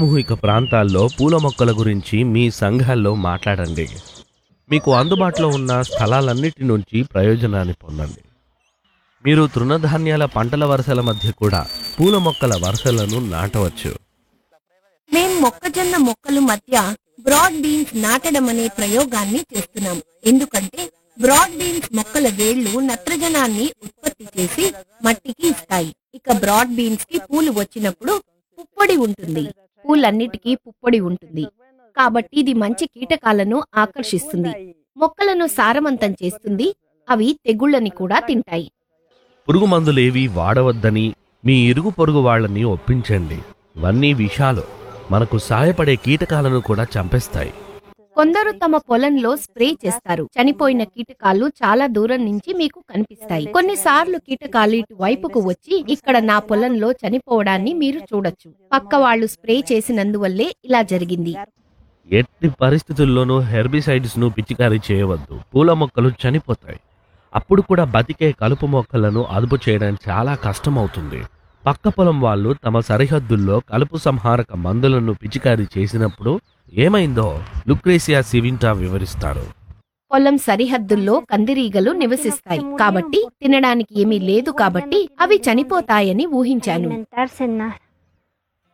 సామూహిక ప్రాంతాల్లో పూల మొక్కల గురించి మీ సంఘాల్లో మాట్లాడండి మీకు అందుబాటులో ఉన్న స్థలాలన్నిటి నుంచి ప్రయోజనాన్ని పొందండి మీరు తృణధాన్యాల పంటల వరుసల మధ్య కూడా పూల మొక్కల వరుసలను నాటవచ్చు మేం మొక్కజొన్న మొక్కల మధ్య బ్రాడ్ బీన్స్ నాటడం అనే ప్రయోగాన్ని చేస్తున్నాం ఎందుకంటే బ్రాడ్ బీన్స్ మొక్కల వేళ్లు నత్రజనాన్ని ఉత్పత్తి చేసి మట్టికి ఇస్తాయి ఇక బ్రాడ్ బీన్స్ కి పూలు వచ్చినప్పుడు పుప్పొడి ఉంటుంది పూలన్నిటికీ పుప్పొడి ఉంటుంది కాబట్టి ఇది మంచి కీటకాలను ఆకర్షిస్తుంది మొక్కలను సారవంతం చేస్తుంది అవి తెగుళ్ళని కూడా తింటాయి పురుగు మందులేవి వాడవద్దని మీ ఇరుగు పొరుగు వాళ్ళని ఒప్పించండి ఇవన్నీ విషాలు మనకు సాయపడే కీటకాలను కూడా చంపేస్తాయి కొందరు తమ పొలంలో స్ప్రే చేస్తారు చనిపోయిన కీటకాలు చాలా దూరం నుంచి మీకు కనిపిస్తాయి కొన్నిసార్లు కీటకాలు ఇటు వైపుకు వచ్చి ఇక్కడ నా పొలంలో చనిపోవడాన్ని మీరు చూడొచ్చు పక్క వాళ్ళు స్ప్రే చేసినందువల్లే ఇలా జరిగింది ఎట్టి పరిస్థితుల్లోనూ హెర్బిసైడ్స్ ను పిచికారీ చేయవద్దు పూల మొక్కలు చనిపోతాయి అప్పుడు కూడా బతికే కలుపు మొక్కలను అదుపు చేయడం చాలా కష్టమవుతుంది పక్క పొలం వాళ్ళు తమ సరిహద్దుల్లో కలుపు సంహారక మందులను పిచికారీ చేసినప్పుడు ఏమైందో లుక్రేసియా సివింటా వివరిస్తారు పొలం సరిహద్దుల్లో కందిరీగలు నివసిస్తాయి కాబట్టి తినడానికి ఏమీ లేదు కాబట్టి అవి చనిపోతాయని ఊహించాను alimentarse en nada.